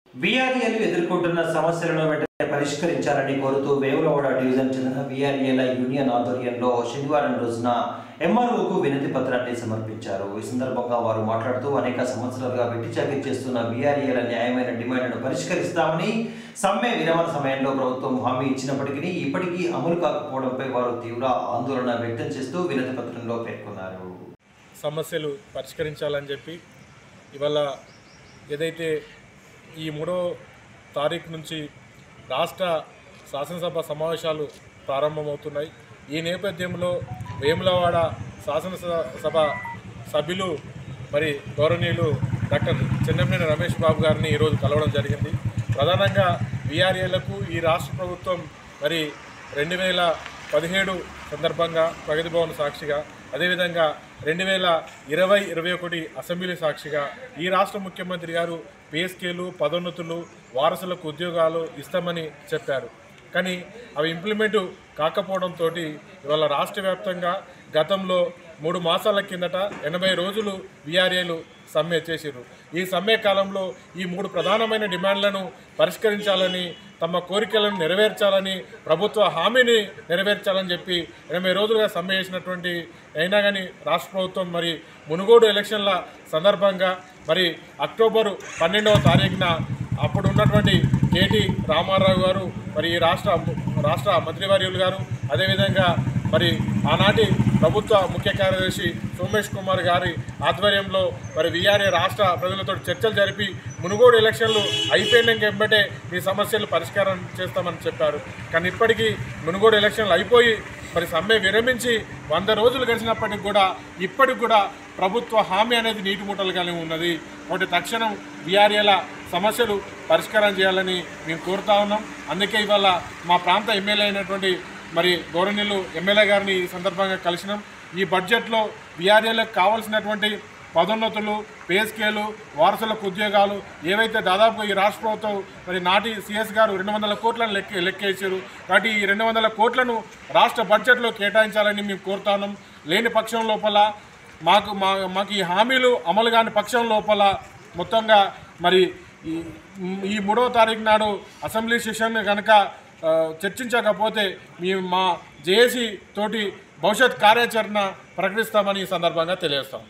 వీఆర్ఏలు ఎదుర్కొంటున్న సమస్యలను వెంటనే పరిష్కరించాలని కోరుతూ వేములవాడ డివిజన్ చెందిన వీఆర్ఏల యూనియన్ ఆధ్వర్యంలో శనివారం రోజున ఎంఆర్ఓకు వినతి పత్రాన్ని సమర్పించారు ఈ సందర్భంగా వారు మాట్లాడుతూ అనేక సంవత్సరాలుగా వెట్టి చాకిరీ చేస్తున్న వీఆర్ఏల న్యాయమైన డిమాండ్లను పరిష్కరిస్తామని సమ్మె విరమణ సమయంలో ప్రభుత్వం హామీ ఇచ్చినప్పటికీ ఇప్పటికీ అమలు కాకపోవడంపై వారు తీవ్ర ఆందోళన వ్యక్తం చేస్తూ వినతి పత్రంలో పేర్కొన్నారు సమస్యలు పరిష్కరించాలని చెప్పి ఇవాళ ఏదైతే ఈ మూడో తారీఖు నుంచి రాష్ట్ర శాసనసభ సమావేశాలు ప్రారంభమవుతున్నాయి ఈ నేపథ్యంలో వేములవాడ శాసనసభ సభ్యులు మరి గౌరవనీయులు డాక్టర్ చెన్నమనేని రమేష్ బాబు గారిని ఈరోజు కలవడం జరిగింది ప్రధానంగా వీఆర్ఏలకు ఈ రాష్ట్ర ప్రభుత్వం మరి రెండు వేల పదిహేడు సందర్భంగా ప్రగతి భవన్ సాక్షిగా అదేవిధంగా రెండు వేల ఇరవై ఇరవై ఒకటి అసెంబ్లీ సాక్షిగా ఈ రాష్ట్ర ముఖ్యమంత్రి గారు పేస్కేలు పదోన్నతులు వారసులకు ఉద్యోగాలు ఇస్తామని చెప్పారు కానీ అవి ఇంప్లిమెంట్ కాకపోవడంతో ఇవాళ రాష్ట్ర వ్యాప్తంగా గతంలో మూడు మాసాల కిందట ఎనభై రోజులు విఆర్ఏలు సమ్మె చేసిర్రు ఈ సమ్మె కాలంలో ఈ మూడు ప్రధానమైన డిమాండ్లను పరిష్కరించాలని తమ కోరికలను నెరవేర్చాలని ప్రభుత్వ హామీని నెరవేర్చాలని చెప్పి ఎనభై రోజులుగా సమ్మె చేసినటువంటి అయినా కానీ రాష్ట్ర ప్రభుత్వం మరి మునుగోడు ఎలక్షన్ల సందర్భంగా మరి అక్టోబరు పన్నెండవ తారీఖున అప్పుడు ఉన్నటువంటి కేటీ రామారావు గారు మరి ఈ రాష్ట్ర రాష్ట్ర మంత్రివర్యులు గారు అదేవిధంగా మరి ఆనాటి ప్రభుత్వ ముఖ్య కార్యదర్శి సోమేష్ కుమార్ గారి ఆధ్వర్యంలో మరి వీఆర్ఏ రాష్ట్ర ప్రజలతో చర్చలు జరిపి మునుగోడు ఎలక్షన్లు అయిపోయినాక వెంబటే మీ సమస్యలు పరిష్కారం చేస్తామని చెప్పారు కానీ ఇప్పటికీ మునుగోడు ఎలక్షన్లు అయిపోయి మరి సమ్మె విరమించి వంద రోజులు గడిచినప్పటికి కూడా ఇప్పటికి కూడా ప్రభుత్వ హామీ అనేది నీటి మూటలుగానే ఉన్నది ఒకటి తక్షణం వీఆర్ఏల సమస్యలు పరిష్కారం చేయాలని మేము కోరుతా ఉన్నాం అందుకే ఇవాళ మా ప్రాంత ఎమ్మెల్యే అయినటువంటి మరి గౌరవనీయులు ఎమ్మెల్యే గారిని ఈ సందర్భంగా కలిసినాం ఈ బడ్జెట్లో వీఆర్ఏలకు కావాల్సినటువంటి పదోన్నతులు పే స్కేలు వారసులకు ఉద్యోగాలు ఏవైతే దాదాపు ఈ రాష్ట్ర ప్రభుత్వం మరి నాటి సిఎస్ గారు రెండు వందల కోట్లను లెక్క లెక్కేసారు కాబట్టి ఈ రెండు వందల కోట్లను రాష్ట్ర బడ్జెట్లో కేటాయించాలని మేము కోరుతాను లేని పక్షం లోపల మాకు మా మాకు ఈ హామీలు అమలు కాని పక్షం లోపల మొత్తంగా మరి ఈ ఈ మూడవ తారీఖు నాడు అసెంబ్లీ సెషన్ కనుక ఆ, చర్చించకపోతే మేము మా జేఏసీ తోటి భవిష్యత్ కార్యాచరణ ప్రకటిస్తామని ఈ సందర్భంగా తెలియజేస్తాం